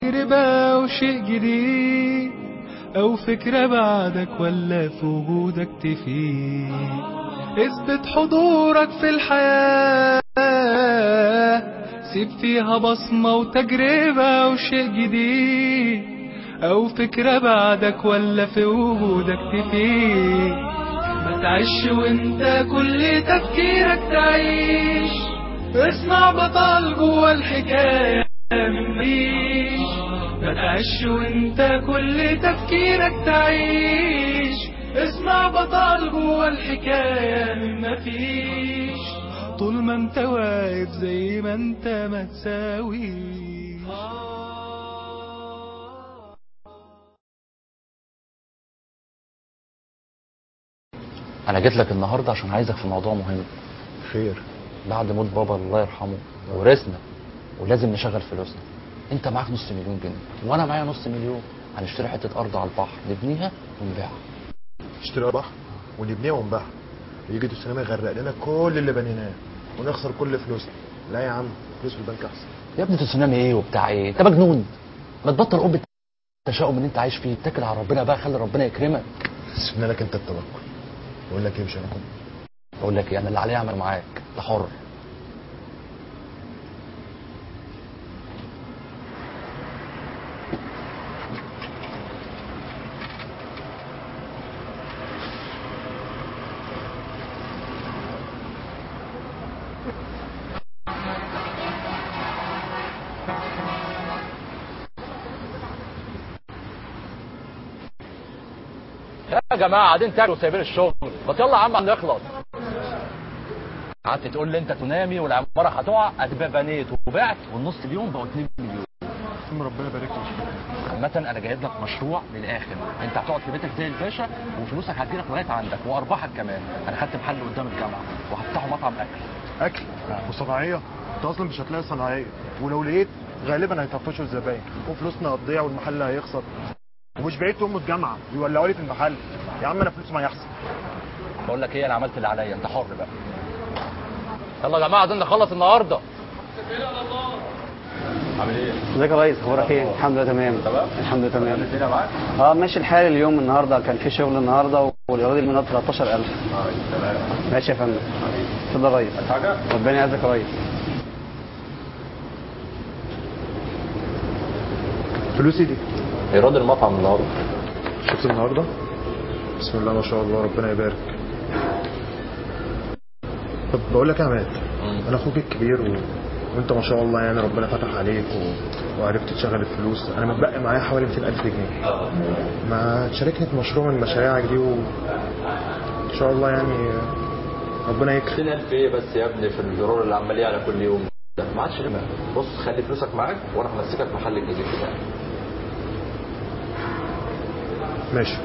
تجربة وشيء جديد أو فكرة بعدك ولا في وجودك تفيد اثبت حضورك في الحياة سيب فيها بصمة وتجربة وشيء جديد أو فكرة بعدك ولا في وجودك تفيد ما تعيش وانت كل تفكيرك تعيش اسمع بطل جوا الحكاية منيش ما تعيش وانت كل تفكيرك تعيش اسمع بطل جوا الحكاية من مفيش طول ما انت واقف زي ما انت ما تساويش انا جيت لك النهارده عشان عايزك في موضوع مهم خير بعد موت بابا الله يرحمه ورثنا ولازم نشغل فلوسنا انت معاك نص مليون جنيه وانا معايا نص مليون هنشتري حته ارض على البحر نبنيها ونبيعها نشتري بحر ونبنيها ونبيعها يجي السينما يغرق لنا كل اللي بنيناه ونخسر كل فلوسنا لا يا عم فلوس في البنك احسن يا ابني تسونامي ايه وبتاع ايه انت مجنون ما تبطل قوم التشاؤم اللي انت عايش فيه اتكل على ربنا بقى خلي ربنا يكرمك سيبنا لك انت التوكل بقول لك ايه مش هناخد بقول لك ايه انا اللي عليا اعمل معاك انت حر يا جماعه قاعدين تاكلوا وسايبين الشغل ما يلا يا عم نخلص قعدت تقول لي انت تنامي والعماره هتقع ادي بنيت وبعت والنص اليوم بقوا 2 مليون ثم ربنا يبارك لك عامة انا جايب لك مشروع للاخر انت هتقعد في بيتك زي الباشا وفلوسك هتجيلك لغايه عندك وارباحك كمان انا خدت محل قدام الجامعه وهفتحه مطعم اكل اكل وصناعيه انت اصلا مش هتلاقي صناعيه ولو لقيت غالبا هيطفشوا الزباين وفلوسنا هتضيع والمحل هيخسر ومش بعيد تقوم الجامعه يولعوا لي في المحل يا عم انا فلوس معايا احسن بقول لك ايه انا عملت اللي عليا انت حر بقى يلا يا جماعه عايزين نخلص النهارده عامل ايه؟ ازيك يا ريس اخبارك ايه؟ الحمد لله تمام تمام؟ الحمد لله تمام الدنيا معاك؟ اه ماشي الحال اليوم النهارده كان في شغل النهارده والايراد المناد 13000 تمام ماشي يا فندم اتفضل يا ريس حاجه؟ ربنا يعزك يا ريس فلوسي دي ايراد المطعم النهارده شفت النهارده بسم الله ما شاء الله ربنا يبارك طب بقول لك يا عماد انا اخوك الكبير و... وانت ما شاء الله يعني ربنا فتح عليك و... وعرفت تشغل الفلوس انا متبقي معايا حوالي 200000 جنيه ما تشاركني في مشروع من مشاريعك دي و... ان شاء الله يعني ربنا يكرم 200000 ايه بس يا ابني في الزرار اللي عمال يعلى كل يوم ده ما عادش غير بص خلي فلوسك معاك وانا همسكك محل الجديد بتاعي ماشي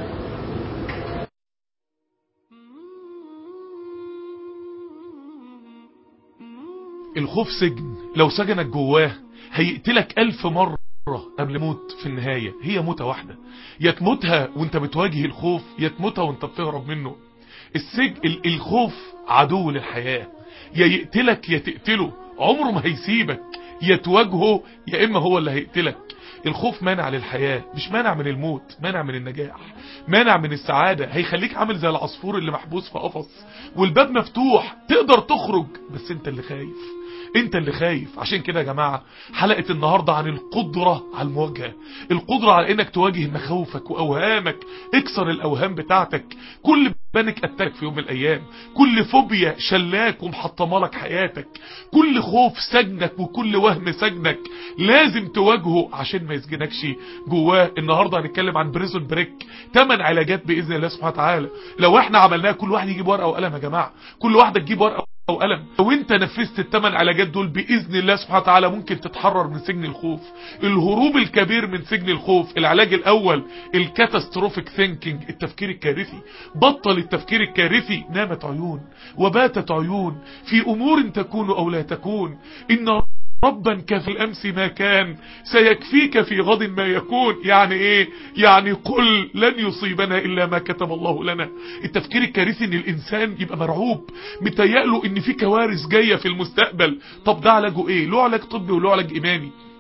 الخوف سجن لو سجنك جواه هيقتلك ألف مرة قبل موت في النهاية هي موتة واحدة يا تموتها وانت بتواجه الخوف يا تموتها وانت بتهرب منه السجن ال- الخوف عدو للحياة يا يقتلك يا تقتله عمره ما هيسيبك يا تواجهه يا اما هو اللي هيقتلك الخوف مانع للحياة مش مانع من الموت مانع من النجاح مانع من السعادة هيخليك عامل زي العصفور اللي محبوس في قفص والباب مفتوح تقدر تخرج بس انت اللي خايف انت اللي خايف عشان كده يا جماعة حلقة النهاردة عن القدرة على المواجهة القدرة على انك تواجه مخاوفك واوهامك اكسر الاوهام بتاعتك كل بانك اتاك في يوم من الايام كل فوبيا شلاك ومحطمه لك حياتك كل خوف سجنك وكل وهم سجنك لازم تواجهه عشان ما يسجنكش جواه النهارده هنتكلم عن بريزون بريك 8 علاجات باذن الله سبحانه وتعالى لو احنا عملناها كل واحد يجيب ورقه وقلم يا جماعه كل واحده تجيب ورقه وقلم لو انت نفذت الثمان علاجات دول باذن الله سبحانه وتعالى ممكن تتحرر من سجن الخوف الهروب الكبير من سجن الخوف العلاج الاول الكاتاستروفيك ثينكينج التفكير الكارثي بطل التفكير الكارثي نامت عيون وباتت عيون في امور تكون او لا تكون ان ربا كفي الامس ما كان سيكفيك في غد ما يكون يعني ايه يعني قل لن يصيبنا الا ما كتب الله لنا التفكير الكارثي ان الانسان يبقى مرعوب متهيأله ان في كوارث جايه في المستقبل طب ده علاجه ايه له علاج طبي وله علاج ايماني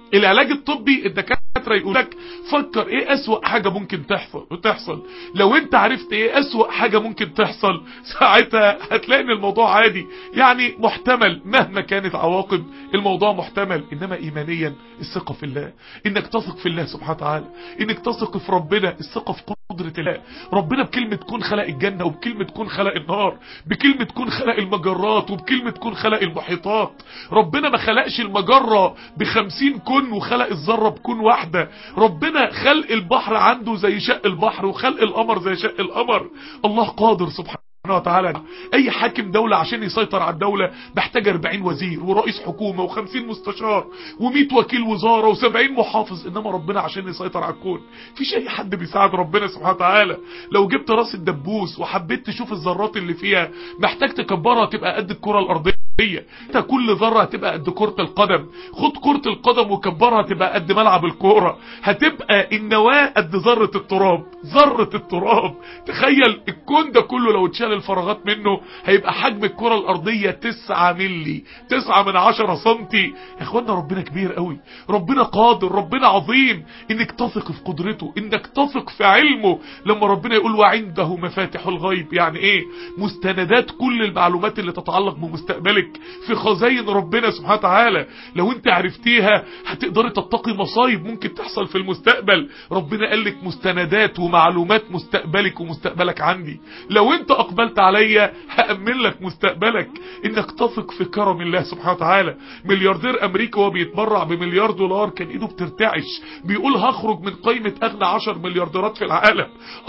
العلاج الطبي الدكاتره يقول لك فكر ايه اسوأ حاجه ممكن تحصل وتحصل لو انت عرفت ايه اسوأ حاجه ممكن تحصل ساعتها هتلاقي ان الموضوع عادي يعني محتمل مهما كانت عواقب الموضوع محتمل انما ايمانيا الثقه في الله انك تثق في الله سبحانه وتعالى انك تثق في ربنا الثقه في قدره الله ربنا بكلمه كون خلق الجنه وبكلمه كون خلق النار بكلمه كون خلق المجرات وبكلمه كون خلق المحيطات ربنا ما خلقش المجره بخمسين كون وخلق الذره بكون واحده ربنا خلق البحر عنده زي شق البحر وخلق القمر زي شق القمر الله قادر سبحانه سبحانه وتعالى اي حاكم دولة عشان يسيطر على الدولة محتاج 40 وزير ورئيس حكومة و50 مستشار و100 وكيل وزارة و70 محافظ انما ربنا عشان يسيطر على الكون فيش اي حد بيساعد ربنا سبحانه وتعالى لو جبت راس الدبوس وحبيت تشوف الذرات اللي فيها محتاج تكبرها تبقى قد الكرة الارضية انت كل ذرة هتبقى قد كرة القدم خد كرة القدم وكبرها تبقى قد ملعب الكورة هتبقى النواة قد ذرة التراب ذرة التراب تخيل الكون ده كله لو اتشال الفراغات منه هيبقى حجم الكرة الارضية 9 ملي 9 من 10 سنتي يا اخوانا ربنا كبير قوي ربنا قادر ربنا عظيم انك تثق في قدرته انك تثق في علمه لما ربنا يقول وعنده مفاتح الغيب يعني ايه مستندات كل المعلومات اللي تتعلق بمستقبلك في خزاين ربنا سبحانه وتعالى لو انت عرفتيها هتقدري تتقي مصايب ممكن تحصل في المستقبل ربنا قال لك مستندات ومعلومات مستقبلك ومستقبلك عندي لو انت اقبلت عليا هأمن لك مستقبلك انك تثق في كرم الله سبحانه وتعالى ملياردير امريكا وهو بيتبرع بمليار دولار كان ايده بترتعش بيقول هخرج من قائمة اغنى عشر مليارديرات في العالم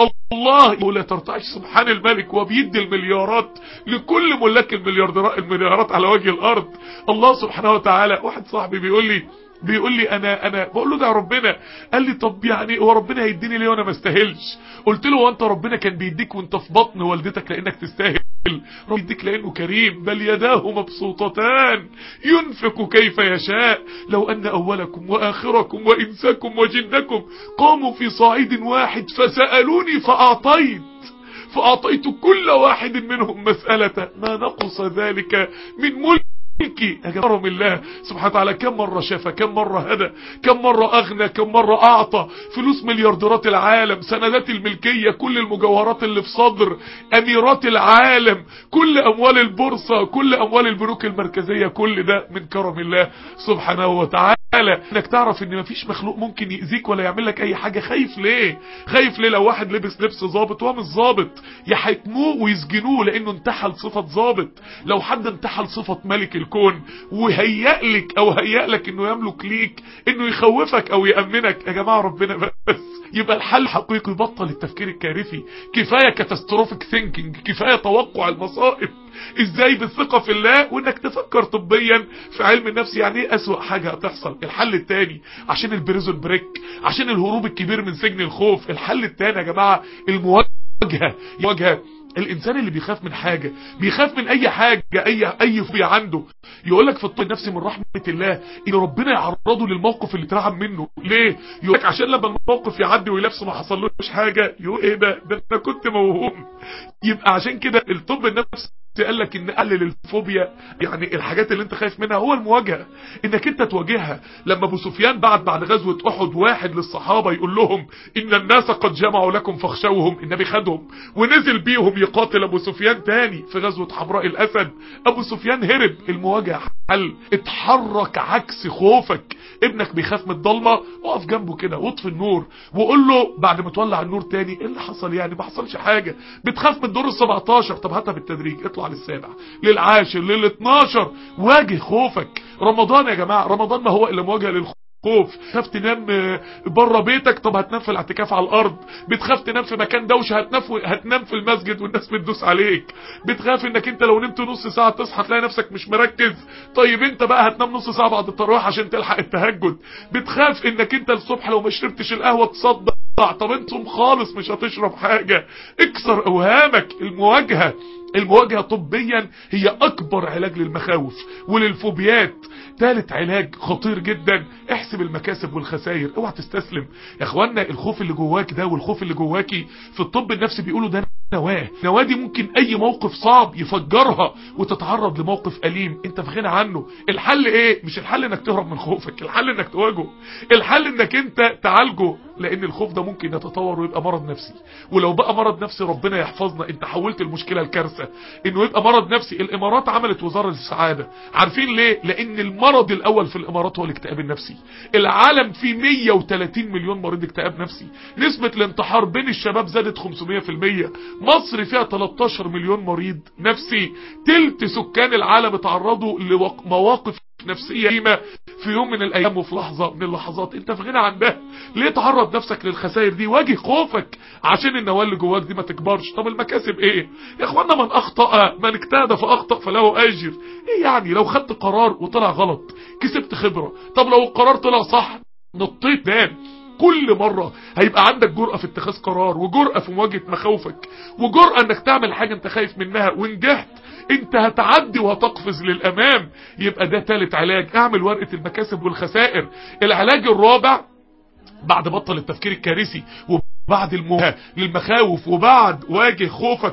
الله يقول لا ترتعش سبحان الملك وبيدي المليارات لكل ملاك المليارديرات المليارات على وجه الارض الله سبحانه وتعالى واحد صاحبي بيقول لي بيقول لي انا انا بقول له ده ربنا قال لي طب يعني هو ربنا هيديني ليه وانا ما استاهلش قلت له هو انت ربنا كان بيديك وانت في بطن والدتك لانك تستاهل رب يديك لانه كريم بل يداه مبسوطتان ينفق كيف يشاء لو ان اولكم واخركم وانساكم وجنكم قاموا في صعيد واحد فسالوني فاعطيت فأعطيت كل واحد منهم مسألة ما نقص ذلك من ملك ملكي يا كرم الله سبحانه وتعالى كم مرة شافى كم مرة هدى كم مرة أغنى كم مرة أعطى فلوس مليارديرات العالم سندات الملكية كل المجوهرات اللي في صدر أميرات العالم كل أموال البورصة كل أموال البنوك المركزية كل ده من كرم الله سبحانه وتعالى انك تعرف ان مفيش مخلوق ممكن يأذيك ولا يعمل لك اي حاجة خايف ليه خايف ليه لو واحد لبس لبس ظابط وهو مش ظابط يحكموه ويسجنوه لانه انتحل صفة ظابط لو حد انتحل صفة ملك الكون وهيأ لك او هيأ لك انه يملك ليك انه يخوفك او يأمنك يا جماعة ربنا بس يبقى الحل حقيقي بطل التفكير الكارثي كفاية كاتاستروفيك ثينكينج كفاية توقع المصائب ازاي بالثقة في الله وانك تفكر طبيا في علم النفس يعني ايه اسوأ حاجة هتحصل الحل التاني عشان البريزون بريك عشان الهروب الكبير من سجن الخوف الحل التاني يا جماعة المواجهة المواجهة الانسان اللي بيخاف من حاجة بيخاف من اي حاجة اي اي فوبيا عنده يقول لك في الطب النفسي من رحمة الله ان ربنا يعرضه للموقف اللي اترعب منه ليه يقول لك عشان لما الموقف يعدي ويلبسه ما حصلوش حاجة يقول ايه ده ده انا كنت موهوم يبقى عشان كده الطب النفسي قال لك ان قلل الفوبيا يعني الحاجات اللي انت خايف منها هو المواجهه انك انت تواجهها لما ابو سفيان بعد بعد غزوه احد واحد للصحابه يقول لهم ان الناس قد جمعوا لكم فاخشوهم النبي خدهم ونزل بيهم يقاتل ابو سفيان تاني في غزوه حمراء الاسد ابو سفيان هرب المواجهه حل اتحرك عكس خوفك ابنك بيخاف من الضلمه اقف جنبه كده واطفي النور وقول له بعد ما تولع النور تاني ايه اللي حصل يعني ما حصلش حاجه بتخاف من الدور ال17 طب هاتها بالتدريج اطلع للسابع للعاشر لل12 واجه خوفك رمضان يا جماعه رمضان ما هو الا مواجهه للخوف خوف تخاف تنام بره بيتك طب هتنام في الاعتكاف على الارض بتخاف تنام في مكان دوشه هتنام هتنام في المسجد والناس بتدوس عليك بتخاف انك انت لو نمت نص ساعه تصحى تلاقي نفسك مش مركز طيب انت بقى هتنام نص ساعه بعد التراويح عشان تلحق التهجد بتخاف انك انت الصبح لو ما شربتش القهوه تصدع طب انتم خالص مش هتشرب حاجه اكسر اوهامك المواجهه المواجهة طبيا هي اكبر علاج للمخاوف وللفوبيات ثالث علاج خطير جدا احسب المكاسب والخسائر اوعى تستسلم يا اخوانا الخوف اللي جواك ده والخوف اللي جواكي في الطب النفسي بيقولوا ده نواه نواه دي ممكن اي موقف صعب يفجرها وتتعرض لموقف أليم انت في غنى عنه الحل ايه مش الحل انك تهرب من خوفك الحل انك تواجهه الحل انك انت تعالجه لان الخوف ده ممكن يتطور ويبقى مرض نفسي ولو بقى مرض نفسي ربنا يحفظنا انت حولت المشكلة لكارثة انه يبقى مرض نفسي الامارات عملت وزارة السعادة عارفين ليه لان المرض الاول في الامارات هو الاكتئاب النفسي العالم فيه 130 مليون مريض اكتئاب نفسي نسبة الانتحار بين الشباب زادت 500% مصر فيها 13 مليون مريض نفسي تلت سكان العالم اتعرضوا لمواقف نفسية قيمة في يوم من الايام وفي لحظة من اللحظات انت في غنى عن ده ليه تعرض نفسك للخسائر دي واجه خوفك عشان النوال اللي جواك دي ما تكبرش طب المكاسب ايه يا اخوانا من اخطأ من اجتهد فاخطأ فله اجر ايه يعني لو خدت قرار وطلع غلط كسبت خبرة طب لو القرار طلع صح نطيت دان كل مرة هيبقى عندك جرأة في اتخاذ قرار وجرأة في مواجهة مخاوفك وجرأة انك تعمل حاجة انت خايف منها ونجحت انت هتعدي وهتقفز للامام يبقى ده تالت علاج اعمل ورقة المكاسب والخسائر العلاج الرابع بعد بطل التفكير الكارثي وبعد المواجهة للمخاوف وبعد واجه خوفك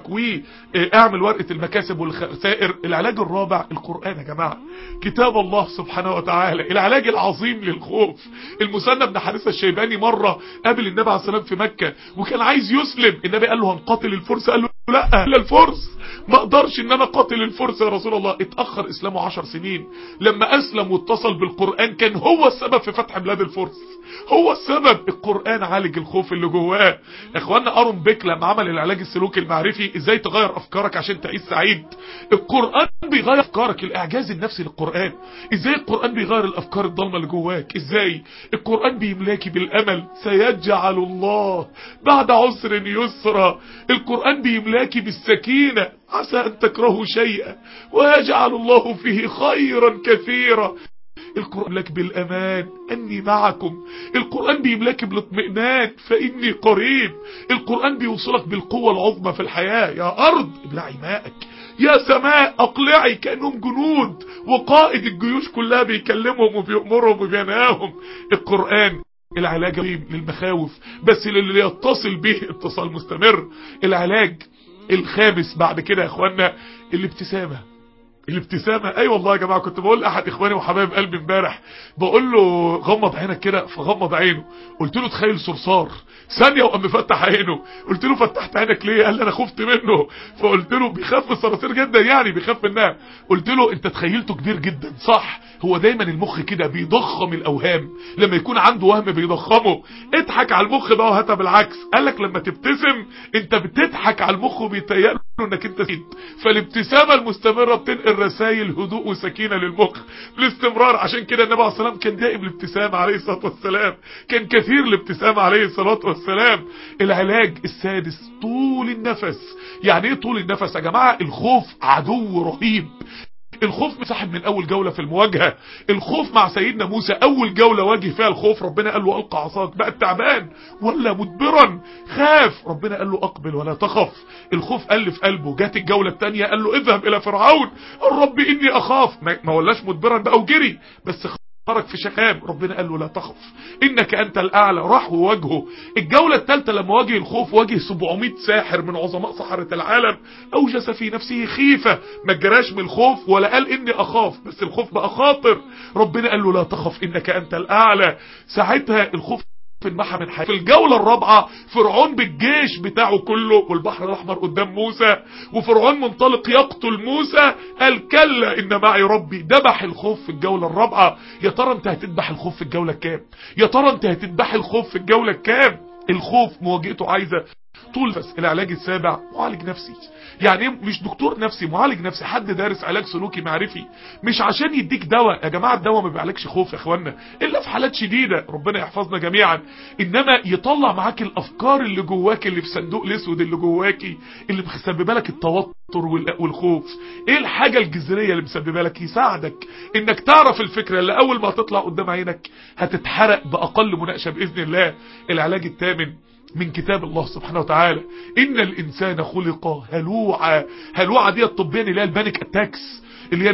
واعمل ورقة المكاسب والخسائر العلاج الرابع القرآن يا جماعة كتاب الله سبحانه وتعالى العلاج العظيم للخوف المثنى بن حارثة الشيباني مرة قابل النبي عليه السلام في مكة وكان عايز يسلم النبي قال له هنقاتل الفرس قال له لا الا الفرس ما اقدرش ان انا قاتل الفرس يا رسول الله اتأخر اسلامه عشر سنين لما اسلم واتصل بالقرآن كان هو السبب في فتح بلاد الفرس هو السبب القرآن عالج الخوف اللي جواه اخوانا ارون بيك لما عمل العلاج السلوكي المعرفي ازاي تغير افكارك عشان تعيش سعيد القرآن بيغير افكارك الاعجاز النفسي للقرآن ازاي القرآن بيغير الافكار الضلمة اللي جواك ازاي القرآن بيملاكي بالامل سيجعل الله بعد عسر يسرا القرآن بيملاكي بالسكينة عسى ان تكرهوا شيئا ويجعل الله فيه خيرا كثيرا القرآن لك بالأمان أني معكم القرآن بيملك بالاطمئنان فإني قريب القرآن بيوصلك بالقوة العظمى في الحياة يا أرض ابلعي ماءك يا سماء أقلعي كأنهم جنود وقائد الجيوش كلها بيكلمهم وبيأمرهم وبينهاهم القرآن العلاج للمخاوف بس للي يتصل به اتصال مستمر العلاج الخامس بعد كده يا اخوانا الابتسامة الابتسامة اي أيوة والله يا جماعة كنت بقول لاحد اخواني وحبايب قلبي امبارح بقول له غمض عينك كده فغمض عينه قلت له تخيل صرصار ثانية وقام مفتح عينه قلت له فتحت عينك ليه قال لي انا خفت منه فقلت له بيخاف الصراصير جدا يعني بيخاف منها قلت له انت تخيلته كبير جدا صح هو دايما المخ كده بيضخم الاوهام لما يكون عنده وهم بيضخمه اضحك على المخ بقى وهاتها بالعكس قال لك لما تبتسم انت بتضحك على المخ وبيتهيأ له انك انت سيد فالابتسامة المستمرة بتنقل رسائل هدوء وسكينة للمخ بالاستمرار عشان كده النبي عليه الصلاة والسلام كان دائم الابتسامة عليه الصلاة والسلام كان كثير الابتسامة عليه الصلاة والسلام العلاج السادس طول النفس يعني ايه طول النفس يا جماعة الخوف عدو رهيب الخوف مسحب من اول جولة في المواجهة الخوف مع سيدنا موسى اول جولة واجه فيها الخوف ربنا قال له القى عصاك بقى تعبان ولا مدبرا خاف ربنا قال له اقبل ولا تخف الخوف قل في قلبه جات الجولة التانية قال له اذهب الى فرعون الرب اني اخاف ما ولاش مدبرا بقى وجري بس خرج في شكام ربنا قال له لا تخف انك انت الاعلى راح وواجهه الجولة الثالثة لما واجه الخوف واجه 700 ساحر من عظماء سحرة العالم اوجس في نفسه خيفة ما جراش من الخوف ولا قال اني اخاف بس الخوف بقى خاطر ربنا قال له لا تخف انك انت الاعلى ساعتها الخوف في المحا من حي في الجولة الرابعة فرعون بالجيش بتاعه كله والبحر الاحمر قدام موسى وفرعون منطلق يقتل موسى قال كلا ان معي ربي دبح الخوف في الجولة الرابعة يا ترى انت هتذبح الخوف في الجولة الكام يا ترى انت هتذبح الخوف في الجولة الكام الخوف مواجهته عايزة طول بس العلاج السابع معالج نفسي يعني مش دكتور نفسي معالج نفسي حد دارس علاج سلوكي معرفي مش عشان يديك دواء يا جماعة الدواء ما بيعالجش خوف يا اخوانا الا في حالات شديدة ربنا يحفظنا جميعا انما يطلع معاك الافكار اللي جواك اللي في صندوق الاسود اللي جواكي اللي مسببه لك التوتر والخوف ايه الحاجة الجذرية اللي مسببه لك يساعدك انك تعرف الفكرة اللي اول ما تطلع قدام عينك هتتحرق باقل مناقشة باذن الله العلاج الثامن من كتاب الله سبحانه وتعالى ان الانسان خلق هلوعا هلوعا دي الطبية اللي هي البانيك اتاكس اللي هي نوبات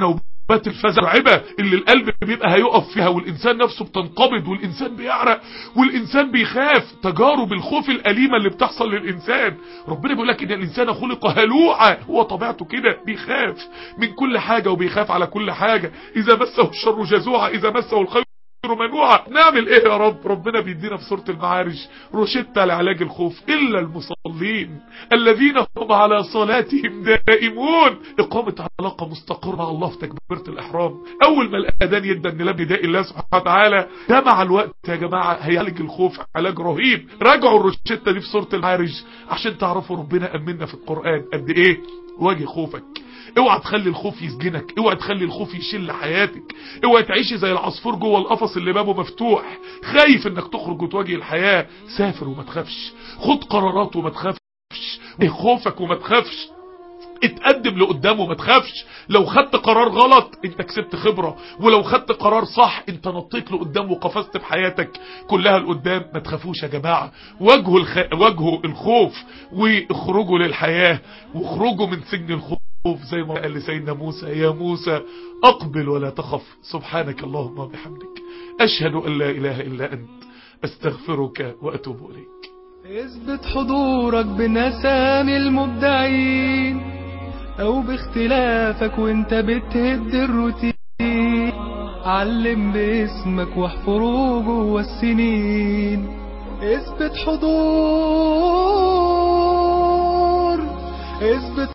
نوبات الفزع المرعبة اللي القلب بيبقى هيقف فيها والإنسان نفسه بتنقبض والإنسان بيعرق والإنسان بيخاف تجارب الخوف الأليمة اللي بتحصل للإنسان ربنا بيقول لك إن الإنسان خلق هلوعا هو طبيعته كده بيخاف من كل حاجة وبيخاف على كل حاجة إذا مسه الشر جزوعا إذا مسه الخير منوعة نعمل ايه يا رب ربنا بيدينا في سورة المعارج روشتة لعلاج الخوف الا المصلين الذين هم على صلاتهم دائمون اقامة علاقة مستقرة مع الله في تكبيرة الاحرام اول ما الاذان يدى ان لم نداء الله سبحانه وتعالى ده مع الوقت يا جماعة هيعالج الخوف علاج رهيب راجعوا الروشتة دي في سورة المعارج عشان تعرفوا ربنا امنا في القرآن قد ايه واجه خوفك اوعى تخلي الخوف يسجنك اوعى تخلي الخوف يشل حياتك اوعى تعيشي زي العصفور جوه القفص اللي بابه مفتوح خايف انك تخرج وتواجه الحياة سافر وما تخافش خد قرارات وما تخافش خوفك وما تخافش اتقدم لقدام وما تخافش لو خدت قرار غلط انت كسبت خبرة ولو خدت قرار صح انت نطيت لقدام وقفزت في حياتك كلها لقدام ما تخافوش يا جماعة واجهوا الخ... واجهوا الخوف واخرجوا للحياة واخرجوا من سجن الخوف زي ما قال لسيدنا موسى يا موسى اقبل ولا تخف سبحانك اللهم وبحمدك اشهد ان لا اله الا انت استغفرك واتوب اليك اثبت حضورك بنسامي المبدعين او باختلافك وانت بتهد الروتين علم باسمك واحفره جوه السنين اثبت حضور اثبت